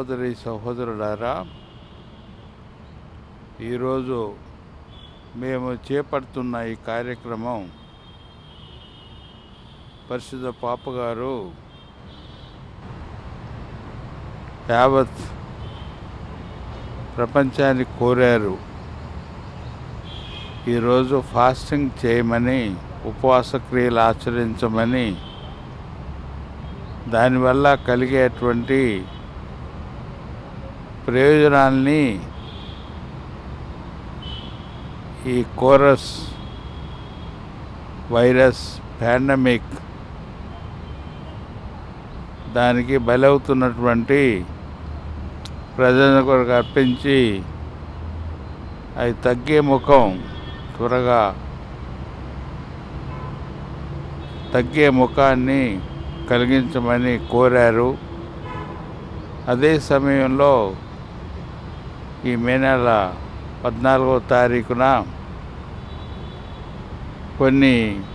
సహోదరి సహోదరులారా ఈరోజు మేము చేపడుతున్న ఈ కార్యక్రమం పరిశుద్ధ పాపగారు యావత్ ప్రపంచానికి కోరారు ఈరోజు ఫాస్టింగ్ చేయమని ఉపవాస క్రియలు ఆచరించమని దానివల్ల కలిగేటువంటి ప్రయోజనాల్ని ఈ కోరస్ వైరస్ పాండమిక్ దానికి బలవుతున్నటువంటి ప్రజల కొరకు అర్పించి అవి తగ్గే ముఖం త్వరగా తగ్గే ముఖాన్ని కలిగించమని కోరారు అదే సమయంలో ఈ మే నెల పద్నాలుగో తారీఖున కొన్ని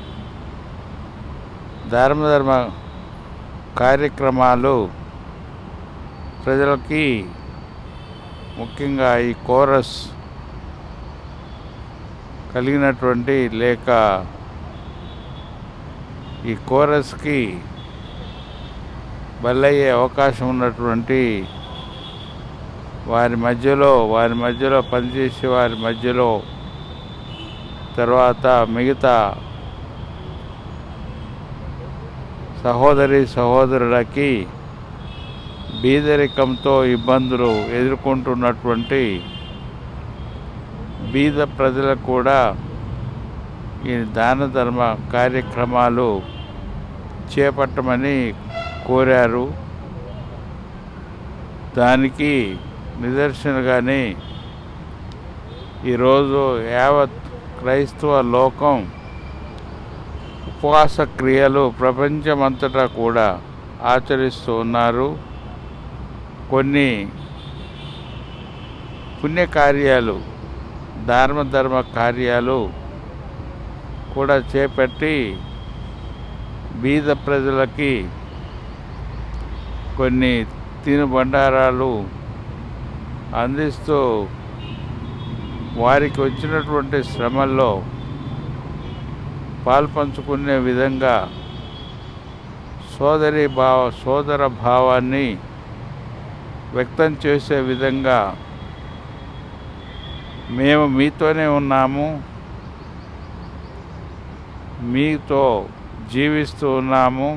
ధర్మధర్మ కార్యక్రమాలు ప్రజలకి ముఖ్యంగా ఈ కోరస్ కలిగినటువంటి లేక ఈ కోరస్కి బలయ్యే అవకాశం ఉన్నటువంటి వారి మధ్యలో వారి మధ్యలో పనిచేసే వారి మధ్యలో తర్వాత మిగతా సహోదరి సహోదరులకి బీదరికంతో ఇబ్బందులు ఎదుర్కొంటున్నటువంటి బీద ప్రజలకు కూడా ఈ దాన ధర్మ కార్యక్రమాలు చేపట్టమని కోరారు దానికి నిదర్శనగానే ఈరోజు యావత్ క్రైస్తవ లోకం ఉపవాస క్రియలు ప్రపంచమంతటా కూడా ఆచరిస్తూ ఉన్నారు కొన్ని పుణ్యకార్యాలు ధర్మ ధర్మ కార్యాలు కూడా చేపట్టి బీద ప్రజలకి కొన్ని తినుబండారాలు అందిస్తూ వారికి వచ్చినటువంటి శ్రమల్లో పాల్పంచుకునే విధంగా సోదరి భావ సోదర భావాన్ని వ్యక్తం చేసే విధంగా మేము మీతోనే ఉన్నాము మీతో జీవిస్తూ ఉన్నాము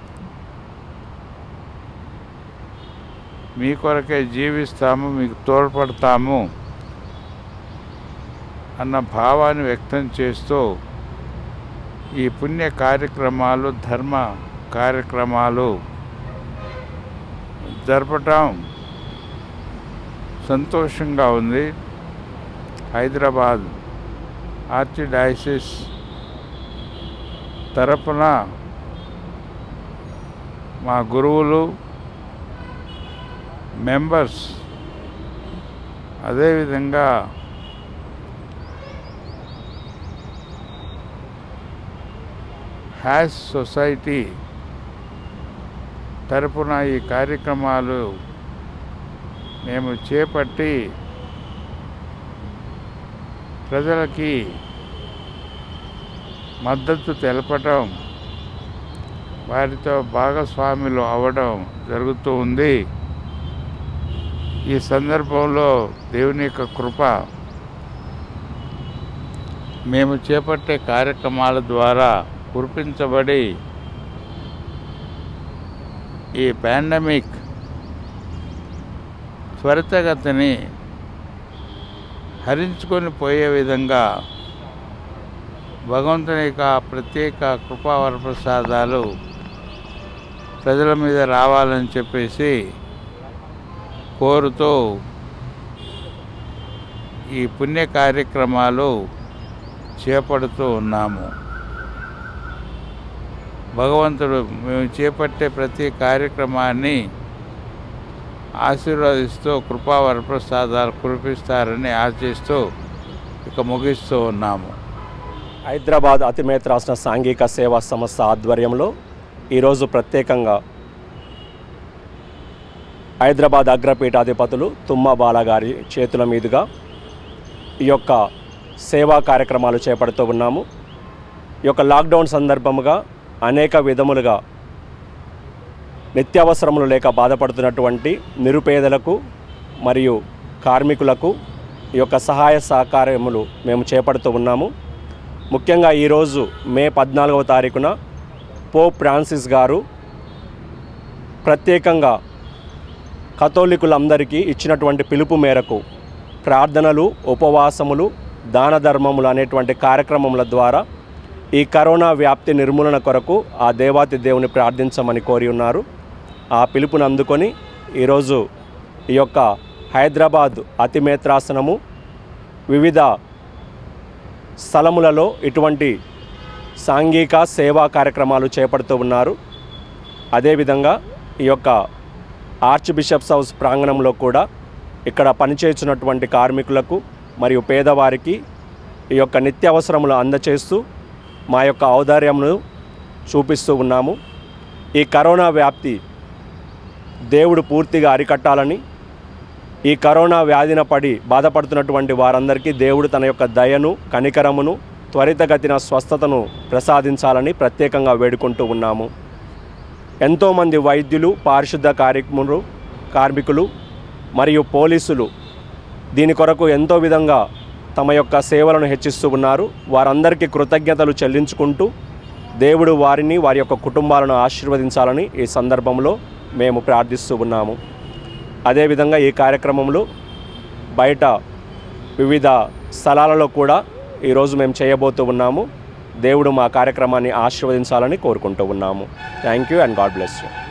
మీ కొరకే జీవిస్తాము మీకు తోడ్పడతాము అన్న భావాన్ని వ్యక్తం చేస్తూ ఈ పుణ్య కార్యక్రమాలు ధర్మ కార్యక్రమాలు జరపటం సంతోషంగా ఉంది హైదరాబాద్ ఆర్చిడైసిస్ తరపున మా గురువులు మెంబర్స్ అదేవిధంగా హ్యాస్ సొసైటీ తరపున ఈ కార్యక్రమాలు మేము చేపట్టి ప్రజలకి మద్దతు తెలపటం వారితో భాగస్వాములు అవ్వడం జరుగుతూ ఉంది ఈ సందర్భంలో దేవుని యొక్క కృప మేము చేపట్టే కార్యక్రమాల ద్వారా కురిపించబడి ఈ పాండమిక్ త్వరితగతిని హరించుకొని పోయే విధంగా భగవంతుని యొక్క ప్రత్యేక కృపావరప్రసాదాలు ప్రజల మీద రావాలని చెప్పేసి కోరుతూ ఈ పుణ్య కార్యక్రమాలు చేపడుతూ ఉన్నాము భగవంతుడు మేము చేపట్టే ప్రతి కార్యక్రమాన్ని ఆశీర్వదిస్తూ కృపా వరప్రసాదాలు కురిపిస్తారని ఆశిస్తూ ఇక ముగిస్తూ ఉన్నాము హైదరాబాద్ అతిమేత రాష్ట్ర సాంఘిక సేవా సంస్థ ఆధ్వర్యంలో ఈరోజు ప్రత్యేకంగా హైదరాబాద్ అగ్రపీఠాధిపతులు తుమ్మ బాలగారి చేతుల మీదుగా ఈ యొక్క సేవా కార్యక్రమాలు చేపడుతూ ఉన్నాము ఈ యొక్క లాక్డౌన్ సందర్భముగా అనేక విధములుగా నిత్యావసరములు లేక బాధపడుతున్నటువంటి నిరుపేదలకు మరియు కార్మికులకు ఈ యొక్క సహాయ సహకారములు మేము చేపడుతూ ఉన్నాము ముఖ్యంగా ఈరోజు మే పద్నాలుగవ తారీఖున పోప్ ఫ్రాన్సిస్ గారు ప్రత్యేకంగా కథోలికులందరికీ ఇచ్చినటువంటి పిలుపు మేరకు ప్రార్థనలు ఉపవాసములు దాన ధర్మములు అనేటువంటి కార్యక్రమముల ద్వారా ఈ కరోనా వ్యాప్తి నిర్మూలన కొరకు ఆ దేవాతి దేవుని ప్రార్థించమని కోరి ఉన్నారు ఆ పిలుపుని అందుకొని ఈరోజు ఈ యొక్క హైదరాబాద్ అతిమేత్రాసనము వివిధ స్థలములలో ఇటువంటి సాంఘిక సేవా కార్యక్రమాలు చేపడుతూ ఉన్నారు అదేవిధంగా ఈ యొక్క ఆర్చ్ బిషప్స్ హౌస్ ప్రాంగణంలో కూడా ఇక్కడ పనిచేస్తున్నటువంటి కార్మికులకు మరియు పేదవారికి ఈ యొక్క నిత్యావసరములు అందచేస్తూ మా యొక్క ఔదార్యమును చూపిస్తూ ఉన్నాము ఈ కరోనా వ్యాప్తి దేవుడు పూర్తిగా అరికట్టాలని ఈ కరోనా వ్యాధిన పడి బాధపడుతున్నటువంటి వారందరికీ దేవుడు తన యొక్క దయను కనికరమును త్వరితగతిన స్వస్థతను ప్రసాదించాలని ప్రత్యేకంగా వేడుకుంటూ ఉన్నాము ఎంతోమంది వైద్యులు పారిశుద్ధ కార్యక్రములు కార్మికులు మరియు పోలీసులు దీని కొరకు ఎంతో విధంగా తమ యొక్క సేవలను హెచ్చిస్తూ ఉన్నారు వారందరికీ కృతజ్ఞతలు చెల్లించుకుంటూ దేవుడు వారిని వారి యొక్క కుటుంబాలను ఆశీర్వదించాలని ఈ సందర్భంలో మేము ప్రార్థిస్తూ ఉన్నాము అదేవిధంగా ఈ కార్యక్రమంలో బయట వివిధ స్థలాలలో కూడా ఈరోజు మేము చేయబోతూ ఉన్నాము దేవుడు మా కార్యక్రమాన్ని ఆశీర్వదించాలని కోరుకుంటూ ఉన్నాము thank you and God bless you